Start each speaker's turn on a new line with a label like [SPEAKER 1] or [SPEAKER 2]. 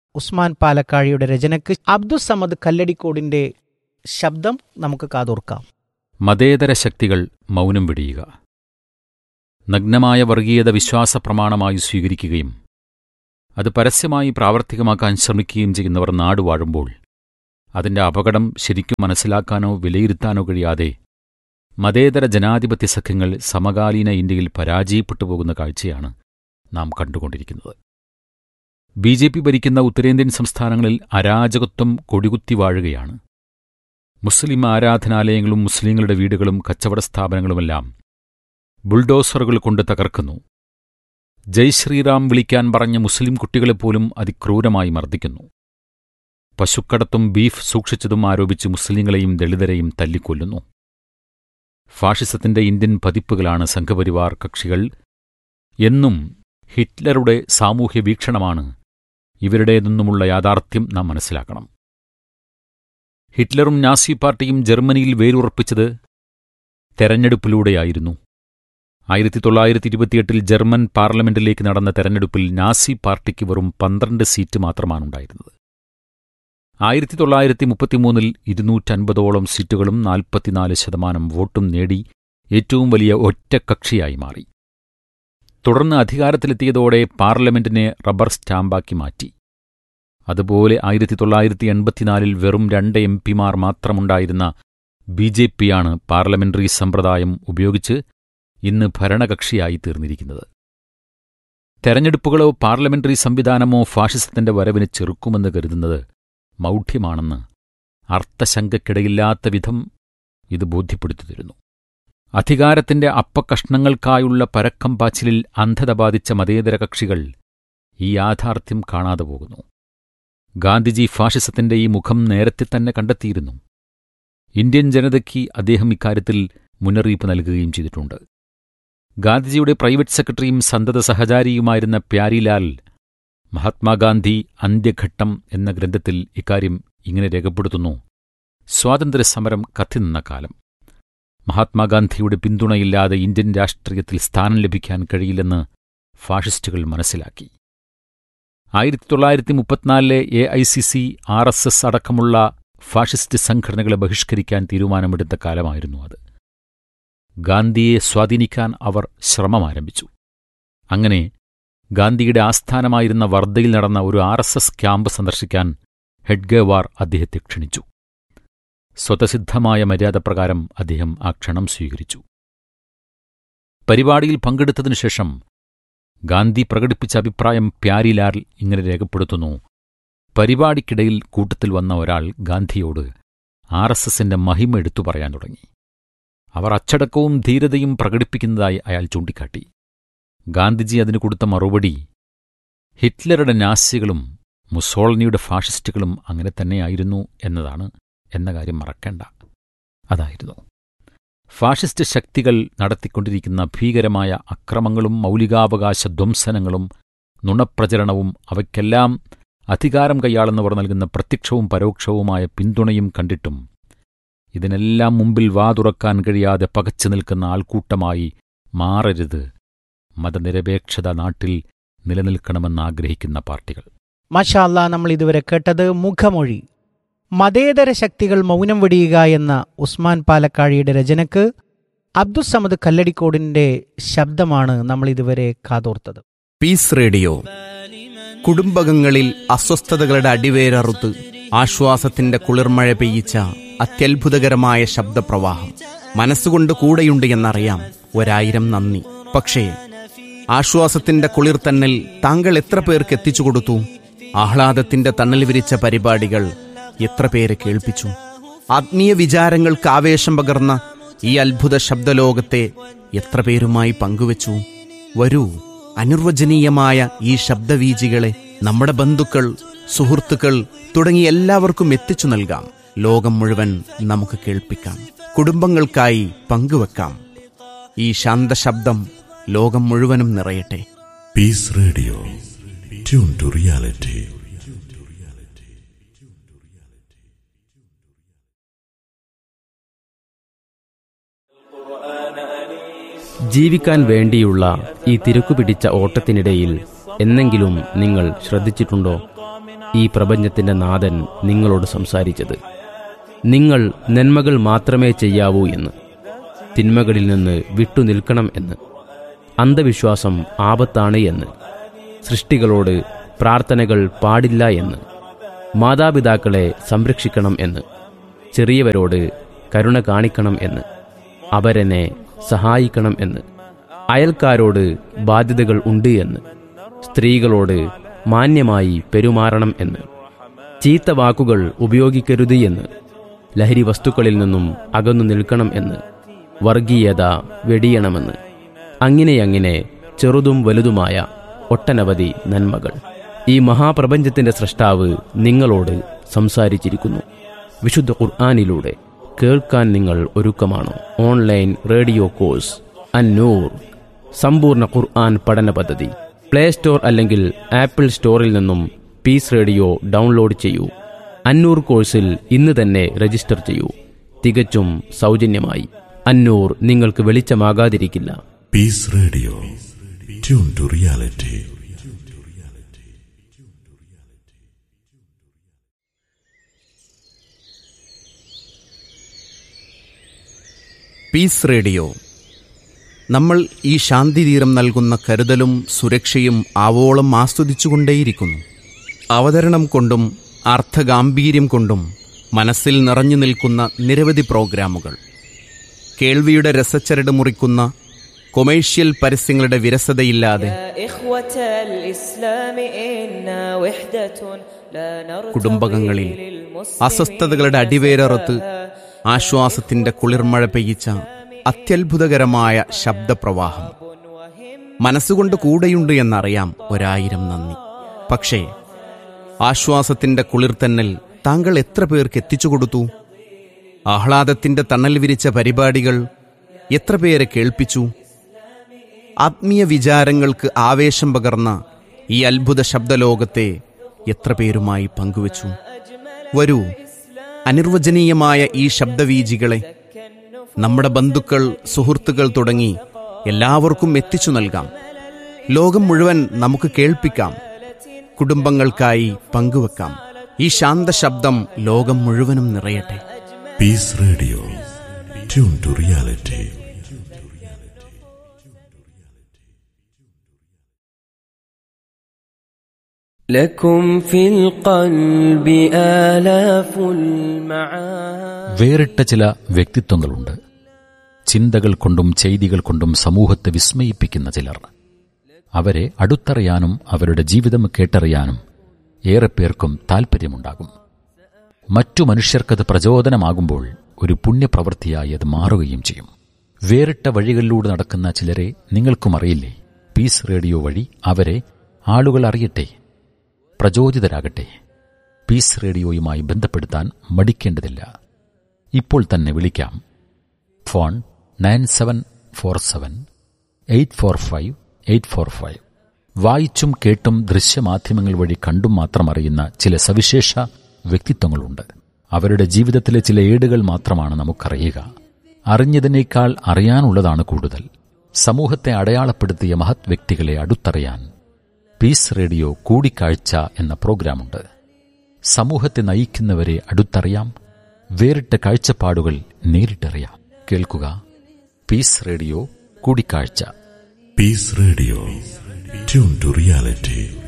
[SPEAKER 1] ഉസ്മാൻ പാലക്കാഴിയുടെ രചനയ്ക്ക് അബ്ദുസമദ് കല്ലടിക്കോടിന്റെ ശബ്ദം നമുക്ക് കാതോർക്കാം
[SPEAKER 2] മതേതര ശക്തികൾ മൗനം വെടിയുക നഗ്നമായ വർഗീയത വിശ്വാസ പ്രമാണമായി സ്വീകരിക്കുകയും അത് പരസ്യമായി പ്രാവർത്തികമാക്കാൻ ശ്രമിക്കുകയും ചെയ്യുന്നവർ നാടുവാഴുമ്പോൾ അതിന്റെ അപകടം ശരിക്കും മനസ്സിലാക്കാനോ വിലയിരുത്താനോ കഴിയാതെ മതേതര ജനാധിപത്യ സഖ്യങ്ങൾ സമകാലീന ഇന്ത്യയിൽ പരാജയപ്പെട്ടു പോകുന്ന കാഴ്ചയാണ് നാം കണ്ടുകൊണ്ടിരിക്കുന്നത് ബി ജെ പി ഭരിക്കുന്ന ഉത്തരേന്ത്യൻ സംസ്ഥാനങ്ങളിൽ അരാജകത്വം കൊടികുത്തി വാഴുകയാണ് മുസ്ലിം ആരാധനാലയങ്ങളും മുസ്ലിങ്ങളുടെ വീടുകളും കച്ചവട സ്ഥാപനങ്ങളുമെല്ലാം ബുൾഡോസറുകൾ കൊണ്ട് തകർക്കുന്നു ജയ് ശ്രീറാം വിളിക്കാൻ പറഞ്ഞ മുസ്ലിം കുട്ടികളെപ്പോലും അതിക്രൂരമായി മർദ്ദിക്കുന്നു പശുക്കടത്തും ബീഫ് സൂക്ഷിച്ചതും ആരോപിച്ച് മുസ്ലിങ്ങളെയും ദളിതരെയും തല്ലിക്കൊല്ലുന്നു ഫാഷിസത്തിന്റെ ഇന്ത്യൻ പതിപ്പുകളാണ് സംഘപരിവാർ കക്ഷികൾ എന്നും ഹിറ്റ്ലറുടെ സാമൂഹ്യ വീക്ഷണമാണ് ഇവരുടേതെന്നുമുള്ള യാഥാർത്ഥ്യം നാം മനസ്സിലാക്കണം ഹിറ്റ്ലറും നാസി പാർട്ടിയും ജർമ്മനിയിൽ വേരുറപ്പിച്ചത് തെരഞ്ഞെടുപ്പിലൂടെയായിരുന്നു ആയിരത്തി തൊള്ളായിരത്തി ഇരുപത്തിയെട്ടിൽ ജർമ്മൻ പാർലമെന്റിലേക്ക് നടന്ന തെരഞ്ഞെടുപ്പിൽ നാസി പാർട്ടിക്ക് വെറും പന്ത്രണ്ട് സീറ്റ് മാത്രമാണുണ്ടായിരുന്നത് ആയിരത്തി തൊള്ളായിരത്തി മുപ്പത്തിമൂന്നിൽ ഇരുന്നൂറ്റൻപതോളം സീറ്റുകളും നാൽപ്പത്തിനാല് ശതമാനം വോട്ടും നേടി ഏറ്റവും വലിയ ഒറ്റക്കക്ഷിയായി മാറി തുടർന്ന് അധികാരത്തിലെത്തിയതോടെ പാർലമെന്റിനെ റബ്ബർ സ്റ്റാമ്പാക്കി മാറ്റി അതുപോലെ ആയിരത്തി തൊള്ളായിരത്തി എൺപത്തിനാലിൽ വെറും രണ്ട് എം പിമാർ മാത്രമുണ്ടായിരുന്ന ബി ജെ പിയാണ് പാർലമെന്ററി സമ്പ്രദായം ഉപയോഗിച്ച് ഇന്ന് ഭരണകക്ഷിയായി തീർന്നിരിക്കുന്നത് തെരഞ്ഞെടുപ്പുകളോ പാർലമെന്ററി സംവിധാനമോ ഫാഷിസത്തിന്റെ വരവിന് ചെറുക്കുമെന്ന് കരുതുന്നത് മൗഢ്യമാണെന്ന് അർത്ഥശങ്കയ്ക്കിടയില്ലാത്ത വിധം ഇത് ബോധ്യപ്പെടുത്തി തരുന്നു അധികാരത്തിന്റെ അപ്പക്കഷ്ണങ്ങൾക്കായുള്ള പരക്കം പാച്ചിലിൽ അന്ധത ബാധിച്ച മതേതര കക്ഷികൾ ഈ യാഥാർത്ഥ്യം കാണാതെ പോകുന്നു ഗാന്ധിജി ഫാഷിസത്തിന്റെ ഈ മുഖം നേരത്തെ തന്നെ കണ്ടെത്തിയിരുന്നു ഇന്ത്യൻ ജനതയ്ക്ക് അദ്ദേഹം ഇക്കാര്യത്തിൽ മുന്നറിയിപ്പ് നൽകുകയും ചെയ്തിട്ടുണ്ട് ഗാന്ധിജിയുടെ പ്രൈവറ്റ് സെക്രട്ടറിയും സന്തത സഹചാരിയുമായിരുന്ന പ്യാരിലാൽ മഹാത്മാഗാന്ധി അന്ത്യഘട്ടം എന്ന ഗ്രന്ഥത്തിൽ ഇക്കാര്യം ഇങ്ങനെ രേഖപ്പെടുത്തുന്നു സ്വാതന്ത്ര്യസമരം കത്തിനിന്ന കാലം മഹാത്മാഗാന്ധിയുടെ പിന്തുണയില്ലാതെ ഇന്ത്യൻ രാഷ്ട്രീയത്തിൽ സ്ഥാനം ലഭിക്കാൻ കഴിയില്ലെന്ന് ഫാഷിസ്റ്റുകൾ മനസ്സിലാക്കി ആയിരത്തി തൊള്ളായിരത്തി മുപ്പത്തിനാലിലെ A I C C R S S അടക്കമുള്ള ഫാഷിസ്റ്റ് സംഘടനകളെ ബഹിഷ്കരിക്കാൻ തീരുമാനമെടുത്ത കാലമായിരുന്നു അത് ഗാന്ധിയെ സ്വാധീനിക്കാൻ അവർ ശ്രമം ആരംഭിച്ചു അങ്ങനെ ഗാന്ധിയുടെ ആസ്ഥാനമായിരുന്ന വർദ്ധയിൽ നടന്ന ഒരു ആർ എസ് എസ് ക്യാമ്പ് സന്ദർശിക്കാൻ ഹെഡ്ഗേവാർ അദ്ദേഹത്തെ ക്ഷണിച്ചു സ്വതസിദ്ധമായ മര്യാദപ്രകാരം അദ്ദേഹം ആ ക്ഷണം സ്വീകരിച്ചു പരിപാടിയിൽ പങ്കെടുത്തതിനു ശേഷം ഗാന്ധി പ്രകടിപ്പിച്ച അഭിപ്രായം പ്യാരിലാൽ ഇങ്ങനെ രേഖപ്പെടുത്തുന്നു പരിപാടിക്കിടയിൽ കൂട്ടത്തിൽ വന്ന ഒരാൾ ഗാന്ധിയോട് ആർ എസ് എസിന്റെ മഹിമ എടുത്തു പറയാൻ തുടങ്ങി അവർ അച്ചടക്കവും ധീരതയും പ്രകടിപ്പിക്കുന്നതായി അയാൾ ചൂണ്ടിക്കാട്ടി ഗാന്ധിജി അതിന് കൊടുത്ത മറുപടി ഹിറ്റ്ലറുടെ നാസികളും മുസോളിനിയുടെ ഫാഷിസ്റ്റുകളും അങ്ങനെ തന്നെയായിരുന്നു എന്നതാണ് എന്ന കാര്യം മറക്കേണ്ട അതായിരുന്നു ഫാഷിസ്റ്റ് ശക്തികൾ നടത്തിക്കൊണ്ടിരിക്കുന്ന ഭീകരമായ അക്രമങ്ങളും മൗലികാവകാശ ധ്വംസനങ്ങളും നുണപ്രചരണവും അവയ്ക്കെല്ലാം അധികാരം കൈയാളുന്നവർ നൽകുന്ന പ്രത്യക്ഷവും പരോക്ഷവുമായ പിന്തുണയും കണ്ടിട്ടും ഇതിനെല്ലാം മുമ്പിൽ വാതുറക്കാൻ കഴിയാതെ പകച്ചു നിൽക്കുന്ന ആൾക്കൂട്ടമായി മാറരുത് മതനിരപേക്ഷത നാട്ടിൽ നിലനിൽക്കണമെന്നാഗ്രഹിക്കുന്ന പാർട്ടികൾ
[SPEAKER 1] മഷാല്ല നമ്മൾ ഇതുവരെ കേട്ടത് മുഖമൊഴി മതേതര ശക്തികൾ മൗനം വെടിയുക എന്ന ഉസ്മാൻ പാലക്കാഴിയുടെ രചനയ്ക്ക് അബ്ദുസമദ് കല്ലടിക്കോടിന്റെ ശബ്ദമാണ് നമ്മൾ ഇതുവരെ കാതോർത്തത്
[SPEAKER 3] പീസ് റേഡിയോ കുടുംബകങ്ങളിൽ അസ്വസ്ഥതകളുടെ അടിവേരറുത്ത് ആശ്വാസത്തിന്റെ കുളിർമഴ പെയ്യിച്ച അത്യത്ഭുതകരമായ ശബ്ദപ്രവാഹം മനസ്സുകൊണ്ട് കൂടെയുണ്ട് എന്നറിയാം ഒരായിരം നന്ദി പക്ഷേ ആശ്വാസത്തിന്റെ കുളിർ തന്നൽ താങ്കൾ എത്ര പേർക്ക് എത്തിച്ചു കൊടുത്തു ആഹ്ലാദത്തിന്റെ തണൽ വിരിച്ച പരിപാടികൾ എത്ര പേരെ കേൾപ്പിച്ചു ആത്മീയ വിചാരങ്ങൾക്ക് ആവേശം പകർന്ന ഈ അത്ഭുത ശബ്ദലോകത്തെ എത്ര പേരുമായി പങ്കുവച്ചു വരൂ അനിർവചനീയമായ ഈ ശബ്ദവീജികളെ നമ്മുടെ ബന്ധുക്കൾ സുഹൃത്തുക്കൾ തുടങ്ങി എല്ലാവർക്കും എത്തിച്ചു നൽകാം ലോകം മുഴുവൻ നമുക്ക് കേൾപ്പിക്കാം കുടുംബങ്ങൾക്കായി പങ്കുവെക്കാം ഈ ശാന്തശബ്ദം ലോകം മുഴുവനും നിറയട്ടെ
[SPEAKER 4] Peace Radio. Tune to reality.
[SPEAKER 5] ജീവിക്കാൻ വേണ്ടിയുള്ള ഈ തിരക്കുപിടിച്ച ഓട്ടത്തിനിടയിൽ എന്നെങ്കിലും നിങ്ങൾ ശ്രദ്ധിച്ചിട്ടുണ്ടോ ഈ പ്രപഞ്ചത്തിന്റെ നാഥൻ നിങ്ങളോട് സംസാരിച്ചത് നിങ്ങൾ നന്മകൾ മാത്രമേ ചെയ്യാവൂ എന്ന് തിന്മകളിൽ നിന്ന് വിട്ടുനിൽക്കണം എന്ന് അന്ധവിശ്വാസം ആപത്താണ് എന്ന് സൃഷ്ടികളോട് പ്രാർത്ഥനകൾ പാടില്ല എന്ന് മാതാപിതാക്കളെ സംരക്ഷിക്കണം എന്ന് ചെറിയവരോട് കരുണ കാണിക്കണം എന്ന് അവരെന്നെ സഹായിക്കണം എന്ന് അയൽക്കാരോട് ബാധ്യതകൾ ഉണ്ട് എന്ന് സ്ത്രീകളോട് മാന്യമായി പെരുമാറണം എന്ന് ചീത്ത വാക്കുകൾ ഉപയോഗിക്കരുത് എന്ന് ലഹരി വസ്തുക്കളിൽ നിന്നും അകന്നു നിൽക്കണം എന്ന് വർഗീയത വെടിയണമെന്ന് അങ്ങനെയങ്ങനെ ചെറുതും വലുതുമായ ഒട്ടനവധി നന്മകൾ ഈ മഹാപ്രപഞ്ചത്തിന്റെ സൃഷ്ടാവ് നിങ്ങളോട് സംസാരിച്ചിരിക്കുന്നു വിശുദ്ധ ഖുർആാനിലൂടെ കേൾക്കാൻ നിങ്ങൾ ഒരുക്കമാണോ ഓൺലൈൻ റേഡിയോ കോഴ്സ് അന്നൂർ സമ്പൂർണ്ണ ഖുർആൻ പഠന പദ്ധതി പ്ലേ സ്റ്റോർ അല്ലെങ്കിൽ ആപ്പിൾ സ്റ്റോറിൽ നിന്നും പീസ് റേഡിയോ ഡൗൺലോഡ് ചെയ്യൂ അന്നൂർ കോഴ്സിൽ ഇന്ന് തന്നെ രജിസ്റ്റർ ചെയ്യൂ തികച്ചും സൗജന്യമായി അന്നൂർ നിങ്ങൾക്ക് വെളിച്ചമാകാതിരിക്കില്ല
[SPEAKER 4] Peace Radio. Tune to reality.
[SPEAKER 3] Peace radio നമ്മൾ ഈ ശാന്തിതീരം നൽകുന്ന കരുതലും സുരക്ഷയും ആവോളം ആസ്വദിച്ചുകൊണ്ടേയിരിക്കുന്നു അവതരണം കൊണ്ടും അർത്ഥഗാംഭീര്യം കൊണ്ടും മനസ്സിൽ നിറഞ്ഞു നിൽക്കുന്ന നിരവധി പ്രോഗ്രാമുകൾ കേൾവിയുടെ രസച്ചരട് മുറിക്കുന്ന കൊമേഴ്ഷ്യൽ പരസ്യങ്ങളുടെ വിരസതയില്ലാതെ
[SPEAKER 6] يا إخوة الإسلام إنا وحدة لا نرتضي
[SPEAKER 3] കുടുംബകങ്ങളിൽ
[SPEAKER 6] للمسلمين
[SPEAKER 3] അസ്വസ്ഥതകളുടെ അടിവേരറുത്ത് ആശ്വാസത്തിന്റെ കുളിർമഴ പെയ്യിച്ച അത്യത്ഭുതകരമായ ശബ്ദപ്രവാഹം മനസ്സുകൊണ്ട് കൂടെയുണ്ട് എന്നറിയാം ഒരായിരം നന്ദി പക്ഷേ ആശ്വാസത്തിന്റെ കുളിർത്തന്നൽ താങ്കൾ എത്ര പേർക്ക് എത്തിച്ചു കൊടുത്തു ആഹ്ലാദത്തിന്റെ തണൽ വിരിച്ച പരിപാടികൾ എത്ര പേരെ കേൾപ്പിച്ചു ആത്മീയ വിചാരങ്ങൾക്ക് ആവേശം പകർന്ന ഈ അത്ഭുത ശബ്ദലോകത്തെ എത്ര പേരുമായി പങ്കുവച്ചു വരൂ അനിർവചനീയമായ ഈ ശബ്ദവീജികളെ നമ്മുടെ ബന്ധുക്കൾ സുഹൃത്തുക്കൾ തുടങ്ങി എല്ലാവർക്കും എത്തിച്ചു നൽകാം ലോകം മുഴുവൻ നമുക്ക് കേൾപ്പിക്കാം കുടുംബങ്ങൾക്കായി പങ്കുവെക്കാം ഈ ശാന്ത ശബ്ദം ലോകം മുഴുവനും നിറയട്ടെ
[SPEAKER 4] Peace Radio. Tune to reality.
[SPEAKER 7] لكم في القلب آلاف المعاني
[SPEAKER 2] വേറിട്ട ചില വ്യക്തിത്വങ്ങളുണ്ട് ചിന്തകൾ കൊണ്ടും ചെയ്തികൾ കൊണ്ടും സമൂഹത്തെ വിസ്മയിപ്പിക്കുന്ന ചിലർ അവരെ അടുത്തറിയാനും അവരുടെ ജീവിതം കേട്ടറിയാനും ഏറെ പേർക്കും താൽപ്പര്യമുണ്ടാകും മറ്റു മനുഷ്യർക്കത് പ്രചോദനമാകുമ്പോൾ ഒരു പുണ്യപ്രവൃത്തിയായി അത് മാറുകയും ചെയ്യും വേറിട്ട വഴികളിലൂടെ നടക്കുന്ന ചിലരെ നിങ്ങൾക്കും അറിയില്ലേ പീസ് റേഡിയോ വഴി അവരെ ആളുകൾ അറിയട്ടെ പ്രചോദിതരാകട്ടെ പീസ് റേഡിയോയുമായി ബന്ധപ്പെടുത്താൻ മടിക്കേണ്ടതില്ല ഇപ്പോൾ തന്നെ വിളിക്കാം phone nine seven four seven eight four five eight four five വായിച്ചും കേട്ടും ദൃശ്യമാധ്യമങ്ങൾ വഴി കണ്ടും മാത്രം അറിയുന്ന ചില സവിശേഷ വ്യക്തിത്വങ്ങളുണ്ട് അവരുടെ ജീവിതത്തിലെ ചില ഏടുകൾ മാത്രമാണ് നമുക്കറിയുക അറിഞ്ഞതിനേക്കാൾ അറിയാനുള്ളതാണ് കൂടുതൽ സമൂഹത്തെ അടയാളപ്പെടുത്തിയ മഹത് വ്യക്തികളെ അടുത്തറിയാൻ പീസ് റേഡിയോ കൂടിക്കാഴ്ച എന്ന പ്രോഗ്രാമുണ്ട് സമൂഹത്തെ നയിക്കുന്നവരെ അടുത്തറിയാം വേറിട്ട കാഴ്ചപ്പാടുകൾ നേരിട്ടറിയാം കേൾക്കുക പീസ് റേഡിയോ കൂടിക്കാഴ്ച
[SPEAKER 4] Peace Radio. Tune to reality.